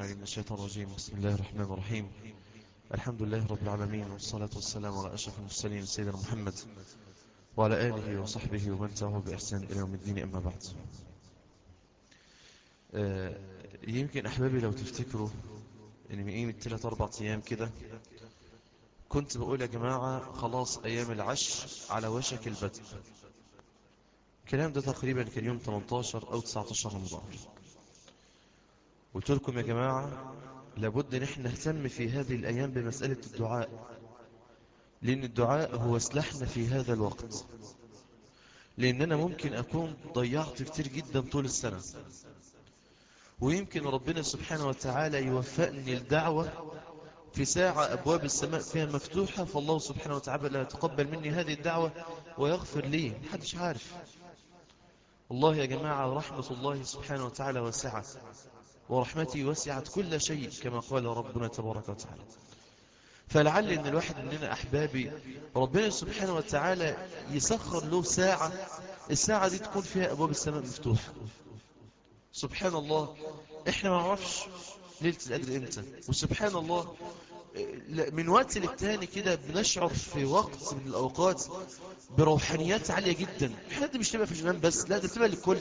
العليم من الشيطان الرجيم بسم الله الرحمن الرحيم الحمد لله رب العالمين والصلاة والسلام على أشرف المرسلين سيدنا محمد وعلى آله وصحبه ومن تبعه بإحسان إلى يوم الدين أما بعد آه، يمكن أحبابي لو تفتكروا إن من قيمة ثلاث أربع أيام كده كنت بقول يا جماعة خلاص أيام العش على وشك البدء الكلام ده تقريبا كان يوم 18 أو 19 رمضان قلت لكم يا جماعة لابد ان احنا نهتم في هذه الأيام بمسألة الدعاء لأن الدعاء هو سلاحنا في هذا الوقت لأن أنا ممكن أكون ضيعت كتير جدا طول السنة ويمكن ربنا سبحانه وتعالى يوفقني الدعوة في ساعة أبواب السماء فيها مفتوحة فالله سبحانه وتعالى لا يتقبل مني هذه الدعوة ويغفر لي محدش عارف الله يا جماعة رحمة الله سبحانه وتعالى واسعة ورحمتي وسعت كل شيء كما قال ربنا تبارك وتعالى فلعل ان الواحد مننا احبابي ربنا سبحانه وتعالى يسخر له ساعة الساعة دي تكون فيها ابواب السماء مفتوحة سبحان الله احنا ما نعرفش ليلة القدر امتى وسبحان الله من وقت للتاني كده بنشعر في وقت من الاوقات بروحانيات عالية جدا احنا دي مش تبقى في الامام بس لا ده بتبقى للكل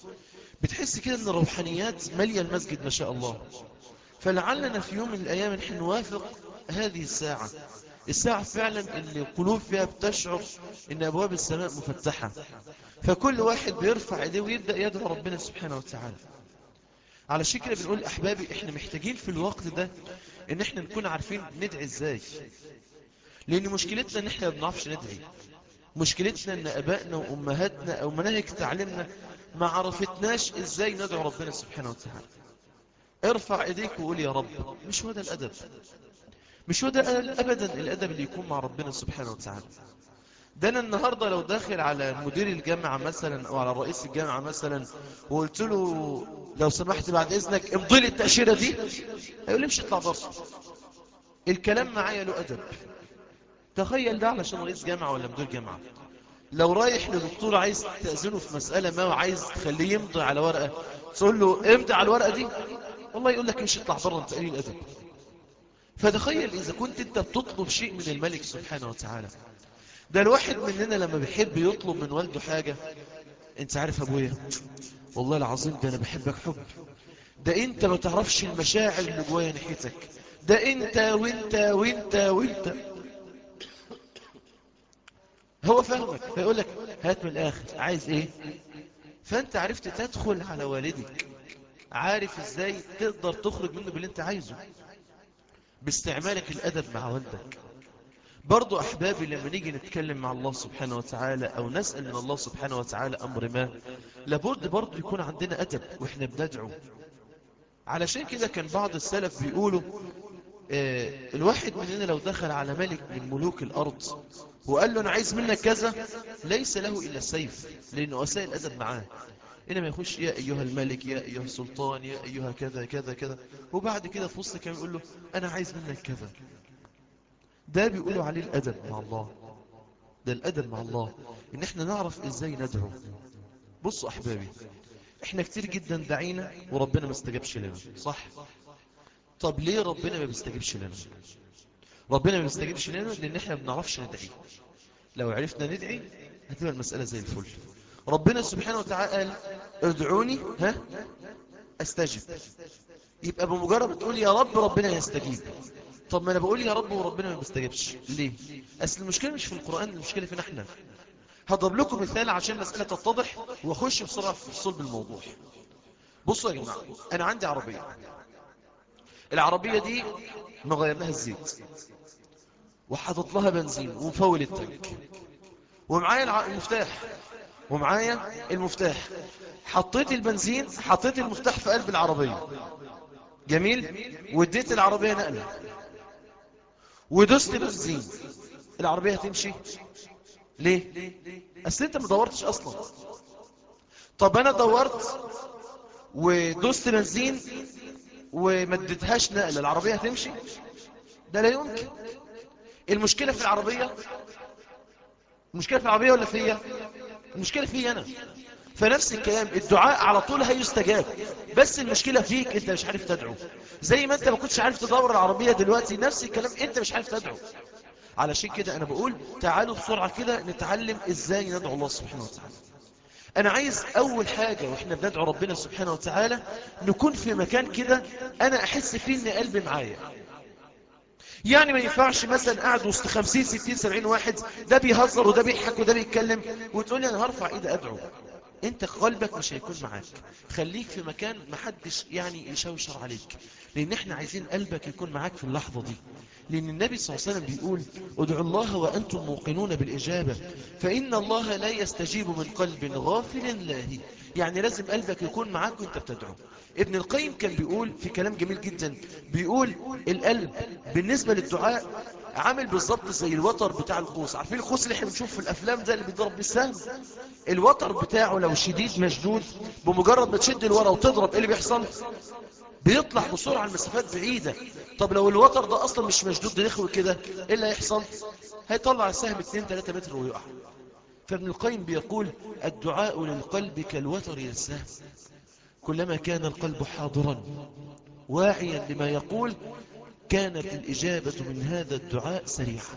بتحس كده ان الروحانيات مالية المسجد ما شاء الله فلعلنا في يوم من الايام نحن نوافق هذه الساعة الساعة فعلا اللي القلوب فيها بتشعر ان ابواب السماء مفتحة فكل واحد بيرفع ايديه ويبدأ يدعو ربنا سبحانه وتعالى على شكل بنقول احبابي احنا محتاجين في الوقت ده ان احنا نكون عارفين ندعي ازاي لان مشكلتنا ان احنا ما بنعرفش ندعي مشكلتنا ان ابائنا وامهاتنا او مناهج تعليمنا ما عرفتناش ازاي ندعو ربنا سبحانه وتعالى ارفع ايديك وقول يا رب مش هو ده الادب مش هو ده ابدا الادب اللي يكون مع ربنا سبحانه وتعالى ده انا النهاردة لو داخل على مدير الجامعة مثلا او على رئيس الجامعة مثلا وقلت له لو سمحت بعد اذنك امضي لي التأشيرة دي هيقول لي مش اطلع بره الكلام معايا له ادب تخيل ده علشان رئيس جامعة ولا مدير جامعة لو رايح لدكتور عايز تأذنه في مسألة ما وعايز تخليه يمضي على ورقة تقول له امضي على الورقة دي والله يقول لك مش اطلع بره انت قليل ادب فتخيل اذا كنت انت بتطلب شيء من الملك سبحانه وتعالى ده الواحد مننا لما بيحب يطلب من والده حاجة انت عارف ابويا والله العظيم ده انا بحبك حب ده انت ما تعرفش المشاعر اللي جوايا ناحيتك ده انت وانت وانت وانت هو فاهمك فيقول لك هات من الاخر عايز ايه فانت عرفت تدخل على والدك عارف ازاي تقدر تخرج منه باللي انت عايزه باستعمالك الادب مع والدك برضو أحبابي لما نيجي نتكلم مع الله سبحانه وتعالى أو نسأل من الله سبحانه وتعالى أمر ما لابد برضو يكون عندنا أدب وإحنا بندعو علشان كده كان بعض السلف بيقولوا آه الواحد مننا لو دخل على ملك من ملوك الأرض وقال له أنا عايز منك كذا ليس له إلا السيف لأنه وسائل الأدب معاه إنما يخش يا أيها الملك يا أيها السلطان يا أيها كذا كذا كذا وبعد كده في وسط كان يقول له أنا عايز منك كذا ده بيقولوا عليه الأدب مع الله ده الأدب مع الله إن احنا نعرف إزاي ندعو بصوا أحبابي احنا كتير جدا دعينا وربنا ما استجابش لنا صح طب ليه ربنا ما بيستجيبش لنا ربنا ما بيستجيبش لنا لأن احنا ما بنعرفش ندعي لو عرفنا ندعي هتبقى المسألة زي الفل ربنا سبحانه وتعالى قال ادعوني ها استجب يبقى بمجرد تقول يا رب ربنا يستجيب طب ما انا بقول يا رب وربنا ما بيستجيبش ليه اصل المشكله مش في القران المشكله فينا احنا هضرب لكم مثال عشان المساله تتضح واخش بسرعه في صلب الموضوع بصوا يا جماعه انا عندي عربيه العربيه دي مغير لها الزيت وحاطط لها بنزين ومفول التانك ومعايا المفتاح ومعايا المفتاح حطيت البنزين حطيت المفتاح في قلب العربيه جميل واديت العربيه نقله ودوست بنزين العربية هتمشي ليه اصل انت ما دورتش اصلا طب انا دورت ودوست بنزين وما اديتهاش نقله العربية هتمشي ده لا يمكن المشكلة في العربية المشكلة في العربية ولا فيا المشكلة فيا انا فنفس الكلام الدعاء على طول هيستجاب بس المشكلة فيك انت مش عارف تدعو زي ما انت ما كنتش عارف تدور العربية دلوقتي نفس الكلام انت مش عارف تدعو علشان كده انا بقول تعالوا بسرعة كده نتعلم ازاي ندعو الله سبحانه وتعالى انا عايز اول حاجة واحنا بندعو ربنا سبحانه وتعالى نكون في مكان كده انا احس فيه ان قلبي معايا يعني ما ينفعش مثلا قاعد وسط 50 60 70 واحد ده بيهزر وده بيضحك وده بيتكلم وتقول لي انا هرفع ايدي ادعو انت قلبك مش هيكون معاك خليك في مكان محدش يعني يشوشر عليك لان احنا عايزين قلبك يكون معاك في اللحظة دي لان النبي صلى الله عليه وسلم بيقول ادعوا الله وانتم موقنون بالاجابة فان الله لا يستجيب من قلب غافل لاهي يعني لازم قلبك يكون معاك وانت بتدعو ابن القيم كان بيقول في كلام جميل جدا بيقول القلب بالنسبة للدعاء عامل بالظبط زي الوتر بتاع القوس عارفين القوس اللي احنا بنشوفه في الافلام ده اللي بيضرب بالسهم الوتر بتاعه لو شديد مشدود بمجرد ما تشد الورا وتضرب ايه اللي بيحصل بيطلع بسرعة المسافات بعيدة طب لو الوتر ده اصلا مش مشدود يخوي كده ايه اللي هيحصل هيطلع السهم 2 3 متر ويقع فابن القيم بيقول الدعاء للقلب كالوتر للسهم كلما كان القلب حاضرا واعيا لما يقول كانت الإجابة من هذا الدعاء سريعة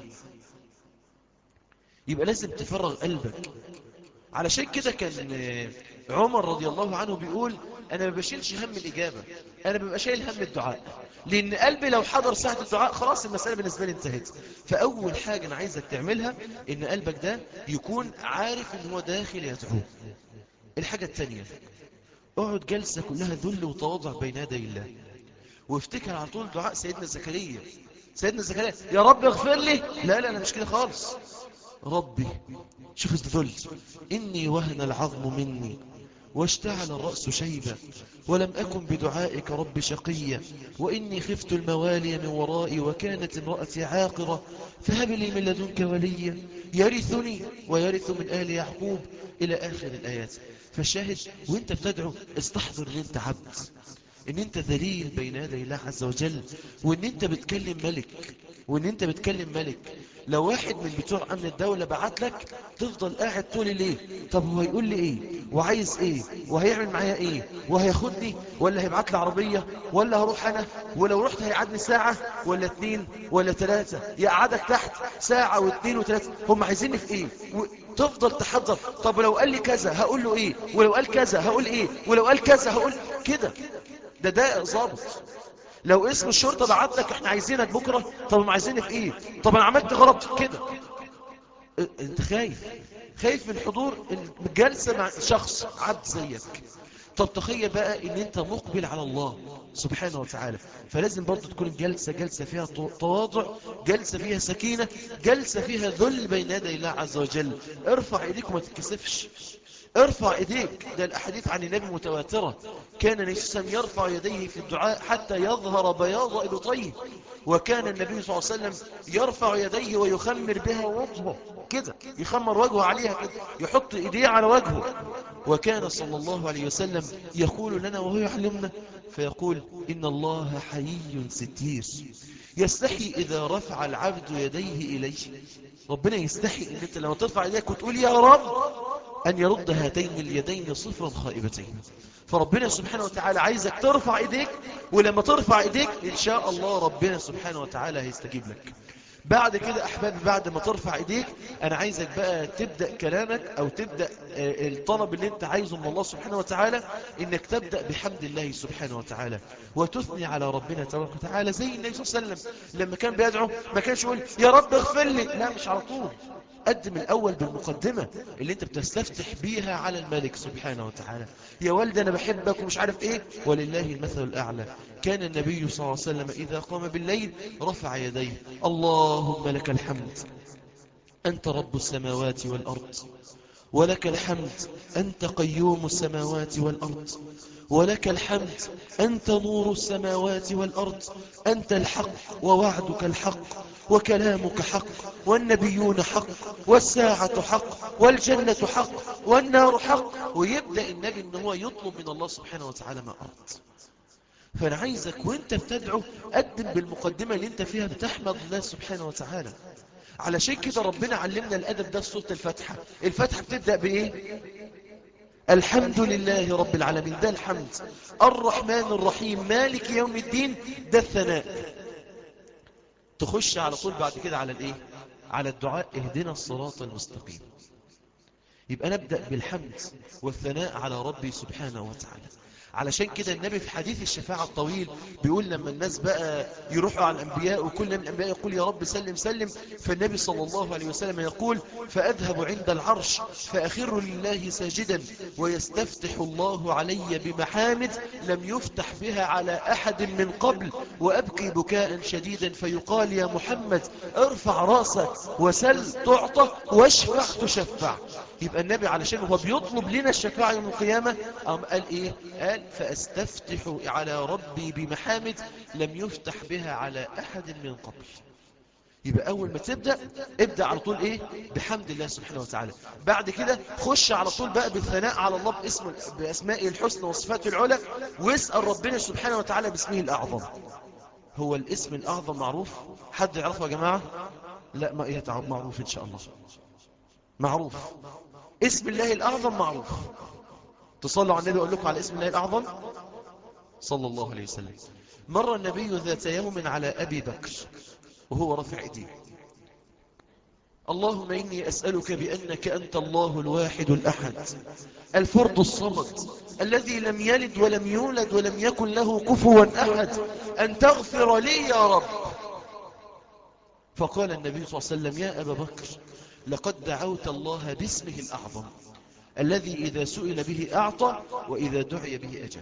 يبقى لازم تفرغ قلبك علشان كده كان عمر رضي الله عنه بيقول أنا ما بشيلش هم الإجابة أنا ببقى شايل هم الدعاء لأن قلبي لو حضر ساعة الدعاء خلاص المسألة بالنسبة لي انتهت فأول حاجة أنا عايزك تعملها إن قلبك ده يكون عارف إن هو داخل يدعو الحاجة الثانية اقعد جلسة كلها ذل وتواضع بين يدي الله وافتكر على طول دعاء سيدنا زكريا سيدنا زكريا يا رب اغفر لي لا لا انا مش كده خالص ربي شوف الذل اني وهن العظم مني واشتعل الرأس شيبا ولم أكن بدعائك رب شقيا وإني خفت الموالي من ورائي وكانت امرأتي عاقرة فهب لي من لدنك وليا يرثني ويرث من آل يعقوب إلى آخر الآيات فالشاهد وانت بتدعو استحضر ان انت عبد ان انت ذليل بين يدي الله عز وجل وان انت بتكلم ملك وان انت بتكلم ملك لو واحد من بتوع امن الدولة بعت لك تفضل قاعد طول الليل طب هو هيقول لي ايه وعايز ايه وهيعمل معايا ايه وهياخدني ولا هيبعت لي عربية ولا هروح انا ولو رحت هيقعدني ساعة ولا اتنين ولا تلاتة يقعدك تحت ساعة واتنين وتلاتة هم عايزيني في ايه و... تفضل تحضر طب لو قال لي كذا هقول له ايه ولو قال كذا هقول ايه ولو قال كذا هقول كده ده ده ظابط لو اسم الشرطة بعت لك احنا عايزينك بكرة طب هم عايزينك في ايه طب انا عملت غلط كده اه انت خايف خايف من حضور الجلسة مع شخص عبد زيك طب تخيل بقى ان انت مقبل على الله سبحانه وتعالى فلازم برضو تكون الجلسة جلسة فيها تواضع جلسة فيها سكينة جلسة فيها ذل بين يدي الله عز وجل ارفع ايديك وما تتكسفش ارفع ايديك ده الاحاديث عن النبي متواترة كان النبي صلى الله عليه وسلم يرفع يديه في الدعاء حتى يظهر بياض ابطيه وكان النبي صلى الله عليه وسلم يرفع يديه ويخمر بها وجهه كده يخمر وجهه عليها كده يحط ايديه على وجهه وكان صلى الله عليه وسلم يقول لنا وهو يعلمنا فيقول إن الله حيي ستير يستحي إذا رفع العبد يديه إليه ربنا يستحي إن أنت لما ترفع يديك وتقول يا رب أن يرد هاتين اليدين صفرا خائبتين فربنا سبحانه وتعالى عايزك ترفع ايديك ولما ترفع ايديك ان شاء الله ربنا سبحانه وتعالى هيستجيب لك بعد كده احبابي بعد ما ترفع ايديك انا عايزك بقى تبدأ كلامك او تبدأ الطلب اللي انت عايزه من الله سبحانه وتعالى انك تبدأ بحمد الله سبحانه وتعالى وتثني على ربنا تبارك وتعالى زي النبي صلى الله عليه وسلم لما كان بيدعو ما كانش يقول يا رب اغفر لي لا مش على طول قدم الأول بالمقدمة اللي انت بتستفتح بيها على الملك سبحانه وتعالى يا والد أنا بحبك ومش عارف إيه ولله المثل الأعلى كان النبي صلى الله عليه وسلم إذا قام بالليل رفع يديه اللهم لك الحمد أنت رب السماوات والأرض ولك الحمد أنت قيوم السماوات والأرض ولك الحمد أنت نور السماوات والأرض أنت الحق ووعدك الحق وكلامك حق والنبيون حق والساعة حق والجنة حق والنار حق ويبدأ النبي ان هو يطلب من الله سبحانه وتعالى ما أرض فأنا عايزك وانت بتدعو قدم بالمقدمة اللي انت فيها بتحمد الله سبحانه وتعالى علشان كده ربنا علمنا الأدب ده في سورة الفاتحة الفاتحة بتبدأ بإيه؟ الحمد لله رب العالمين ده الحمد الرحمن الرحيم مالك يوم الدين ده الثناء تخش على طول بعد كده على الايه على الدعاء اهدنا الصراط المستقيم يبقى نبدأ بالحمد والثناء على ربي سبحانه وتعالى علشان كده النبي في حديث الشفاعة الطويل بيقول لما الناس بقى يروحوا على الأنبياء وكل من الأنبياء يقول يا رب سلم سلم فالنبي صلى الله عليه وسلم يقول فأذهب عند العرش فأخر لله ساجدا ويستفتح الله علي بمحامد لم يفتح بها على أحد من قبل وأبكي بكاء شديدا فيقال يا محمد ارفع راسك وسل تعطى واشفع تشفع يبقى النبي علشان هو بيطلب لنا الشفاعة يوم القيامة قام قال ايه قال فاستفتح على ربي بمحامد لم يفتح بها على احد من قبل يبقى اول ما تبدأ ابدأ على طول ايه بحمد الله سبحانه وتعالى بعد كده خش على طول بقى بالثناء على الله باسم باسمائه الحسنى وصفاته العلى واسأل ربنا سبحانه وتعالى باسمه الاعظم هو الاسم الاعظم معروف حد يعرفه يا جماعة لا ما ايه معروف ان شاء الله معروف اسم الله الأعظم معروف تصلوا على النبي أقول لكم على اسم الله الأعظم صلى الله عليه وسلم مر النبي ذات يوم على أبي بكر وهو رفع ايديه اللهم إني أسألك بأنك أنت الله الواحد الأحد الفرد الصمد الذي لم يلد ولم يولد ولم يكن له كفوا أحد أن تغفر لي يا رب فقال النبي صلى الله عليه وسلم يا أبا بكر لقد دعوت الله باسمه الأعظم الذي إذا سئل به أعطى وإذا دعي به أجاب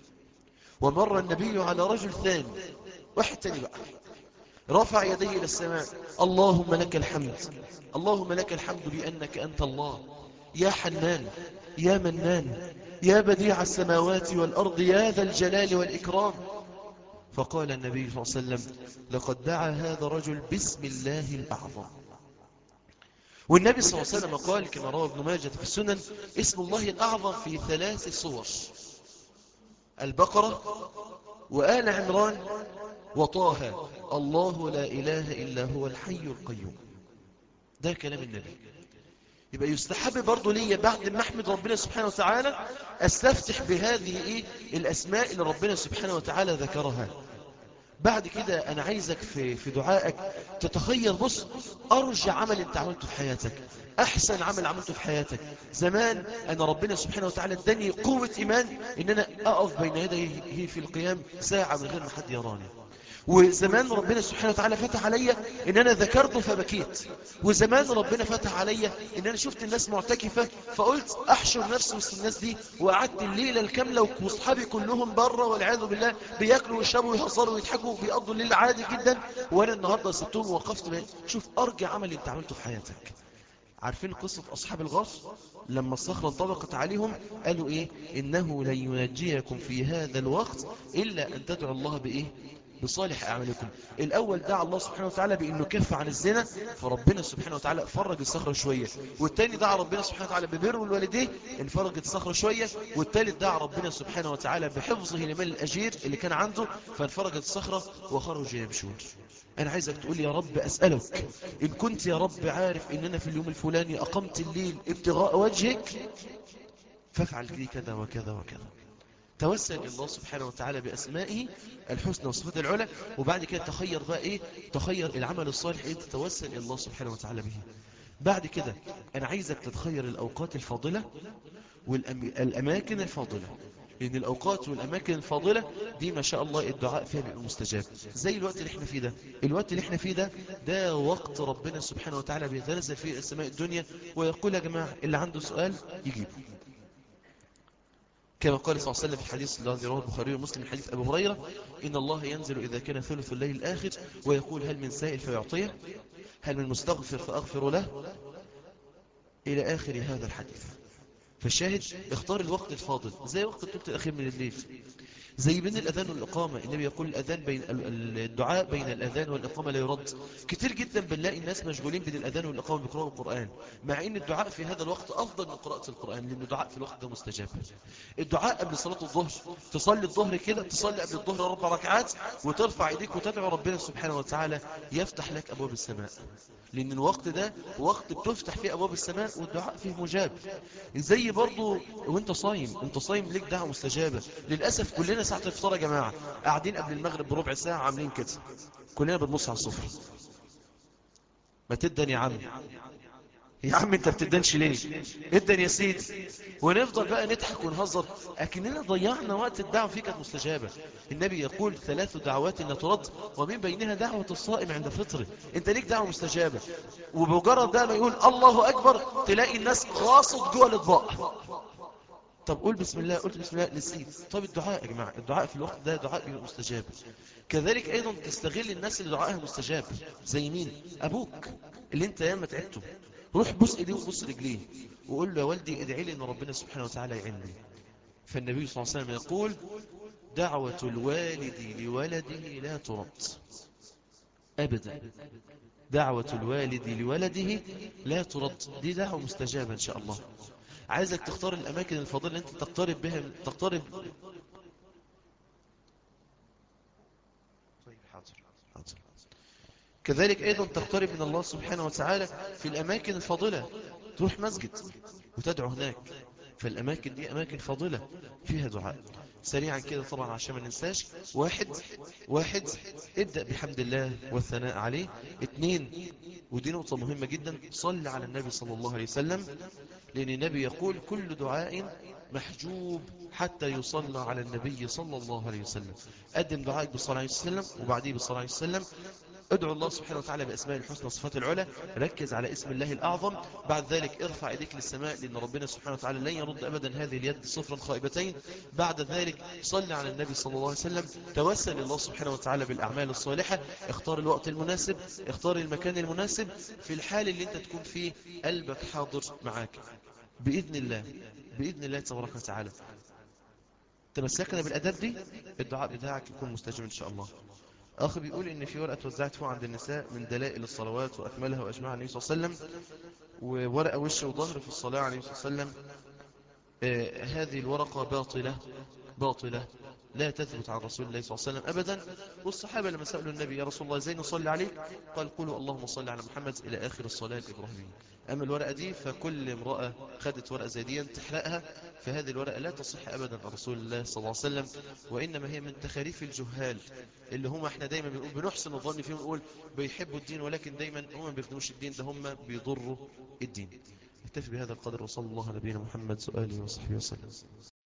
ومر النبي على رجل ثاني واحد تاني بقى رفع يديه إلى السماء اللهم لك الحمد اللهم لك الحمد بأنك أنت الله يا حنان يا منان يا بديع السماوات والأرض يا ذا الجلال والإكرام فقال النبي صلى الله عليه وسلم لقد دعا هذا الرجل باسم الله الأعظم والنبي صلى الله عليه وسلم قال كما روى ابن ماجه في السنن اسم الله الأعظم في ثلاث صور البقرة وآل عمران وطه الله لا إله إلا هو الحي القيوم ده كلام النبي يبقى يستحب برضو لي بعد ما احمد ربنا سبحانه وتعالى استفتح بهذه ايه الاسماء اللي ربنا سبحانه وتعالى ذكرها بعد كده انا عايزك في في دعائك تتخيل بص ارجع عمل انت عملته في حياتك احسن عمل عملته في حياتك زمان انا ربنا سبحانه وتعالى اداني قوة ايمان ان انا اقف بين يديه في القيام ساعة من غير ما حد يراني وزمان ربنا سبحانه وتعالى فتح عليا ان انا ذكرته فبكيت وزمان ربنا فتح عليا ان انا شفت الناس معتكفة فقلت احشر نفسي وسط الناس دي وقعدت الليلة الكاملة واصحابي كلهم بره والعياذ بالله بياكلوا ويشربوا ويهزروا ويضحكوا وبيقضوا الليل عادي جدا وانا النهاردة سبتهم ووقفت بقى. شوف ارجع عمل انت عملته في حياتك عارفين قصة أصحاب الغار لما الصخرة انطبقت عليهم قالوا إيه إنه لن ينجيكم في هذا الوقت إلا أن تدعوا الله بإيه بصالح أعمالكم الأول دعا الله سبحانه وتعالى بأنه كف عن الزنا فربنا سبحانه وتعالى فرج الصخرة شوية والتاني دعا ربنا سبحانه وتعالى ببر الوالدين انفرجت الصخرة شوية والتالت دعا ربنا سبحانه وتعالى بحفظه لمال الأجير اللي كان عنده فانفرجت الصخرة وخرج يمشون أنا عايزك تقول يا رب أسألك إن كنت يا رب عارف إن أنا في اليوم الفلاني أقمت الليل ابتغاء وجهك فافعل لي كذا وكذا وكذا توسل إلى الله سبحانه وتعالى بأسمائه الحسنى وصفات العلى وبعد كده تخير بقى إيه تخير العمل الصالح إيه تتوسل إلى الله سبحانه وتعالى به بعد كده أنا عايزك تتخير الأوقات الفاضلة والأماكن الفاضلة لأن الأوقات والأماكن الفاضلة دي ما شاء الله الدعاء فيها بيبقى مستجاب زي الوقت اللي احنا فيه ده الوقت اللي احنا فيه ده ده وقت ربنا سبحانه وتعالى بيتنزل فيه السماء الدنيا ويقول يا جماعة اللي عنده سؤال يجيبه كما قال صلى الله عليه وسلم في الحديث الذي رواه البخاري ومسلم من حديث أبو هريرة إن الله ينزل إذا كان ثلث الليل الآخر ويقول هل من سائل فيعطيه هل من مستغفر فأغفر له إلى آخر هذا الحديث فالشاهد اختار الوقت الفاضل زي وقت الثلث الأخير من الليل زي بين الأذان والإقامة النبي يقول الأذان بين الدعاء بين الأذان والإقامة لا يرد كتير جدا بنلاقي الناس مشغولين بين الأذان والإقامة بيقرأوا القرآن مع أن الدعاء في هذا الوقت أفضل من قراءة القرآن لأن الدعاء في الوقت ده مستجاب الدعاء قبل صلاة الظهر تصلي الظهر كده تصلي قبل الظهر أربع ركعات وترفع ايديك وتدعو ربنا سبحانه وتعالى يفتح لك أبواب السماء لأن الوقت ده وقت بتفتح فيه أبواب السماء والدعاء فيه مجاب زي برضو وانت صايم انت صايم ليك دعوة مستجابة للأسف كلنا ساعة الفطار يا جماعة قاعدين قبل المغرب بربع ساعة عاملين كده كلنا بنبص على الصفر ما تدن يا عم يا عم انت بتدنش ليه ادن يا سيدي ونفضل بقى نضحك ونهزر اكننا ضيعنا وقت الدعوة فيه كانت مستجابة النبي يقول ثلاث دعوات لا ترد ومن بينها دعوة الصائم عند فطره انت ليك دعوة مستجابة وبمجرد ده ما يقول الله اكبر تلاقي الناس غاصت جوه الاطباق طب قول بسم الله قلت بسم الله نسيت طب الدعاء يا جماعة الدعاء في الوقت ده دعاء بيبقى مستجاب كذلك ايضا تستغل الناس اللي دعائها مستجاب زي مين ابوك اللي انت ياما تعبته روح بص ايديه وبص رجليه وقول له يا والدي ادعي لي ان ربنا سبحانه وتعالى يعينني فالنبي صلى الله عليه وسلم يقول دعوة الوالد لولده لا ترد ابدا دعوة الوالد لولده لا ترد دي دعوة مستجابة ان شاء الله عايزك تختار الاماكن الفضيلة اللي انت تقترب بها تقترب طيب حاضر حاضر كذلك أيضا تقترب من الله سبحانه وتعالى في الأماكن الفاضلة تروح مسجد وتدعو هناك فالأماكن دي أماكن فاضلة فيها دعاء سريعا كده طبعا عشان ما ننساش واحد واحد ابدأ بحمد الله والثناء عليه اثنين ودي نقطة مهمة جدا صل على النبي صلى الله عليه وسلم لأن النبي يقول كل دعاء محجوب حتى يصلى على النبي صلى الله عليه وسلم قدم دعائك بالصلاة عليه وسلم وبعديه بالصلاة عليه وسلم ادعو الله سبحانه وتعالى بأسماء الحسنى وصفات العلى ركز على اسم الله الأعظم بعد ذلك ارفع ايديك للسماء لأن ربنا سبحانه وتعالى لن يرد أبدا هذه اليد صفرا خائبتين بعد ذلك صل على النبي صلى الله عليه وسلم توسل الله سبحانه وتعالى بالأعمال الصالحة اختار الوقت المناسب اختار المكان المناسب في الحال اللي انت تكون فيه قلبك حاضر معاك بإذن الله بإذن الله تبارك وتعالى تمسكنا بالأداب دي الدعاء بتاعك يكون مستجاب إن شاء الله أخي بيقول إن في ورقة توزعت فوق عند النساء من دلائل الصلوات وأكملها وأجمعها النبي صلى الله عليه وسلم وورقة وش وظهر في الصلاة عليه الصلاة والسلام آه هذه الورقة باطلة باطلة لا تثبت عن رسول الله صلى الله عليه وسلم أبدا والصحابة لما سألوا النبي يا رسول الله ازاي نصلي عليه قال قولوا اللهم صل على محمد إلى آخر الصلاة الإبراهيمية أما الورقة دي فكل امرأة خدت ورقة زي دي تحرقها فهذه الورقة لا تصح أبدا عن رسول الله صلى الله عليه وسلم وإنما هي من تخاريف الجهال اللي هم احنا دايما بنقول بنحسن الظن فيهم نقول بيحبوا الدين ولكن دايما هم ما بيخدموش الدين ده هم بيضروا الدين اكتفي بهذا القدر وصلى الله على نبينا محمد سؤاله وصحبه وسلم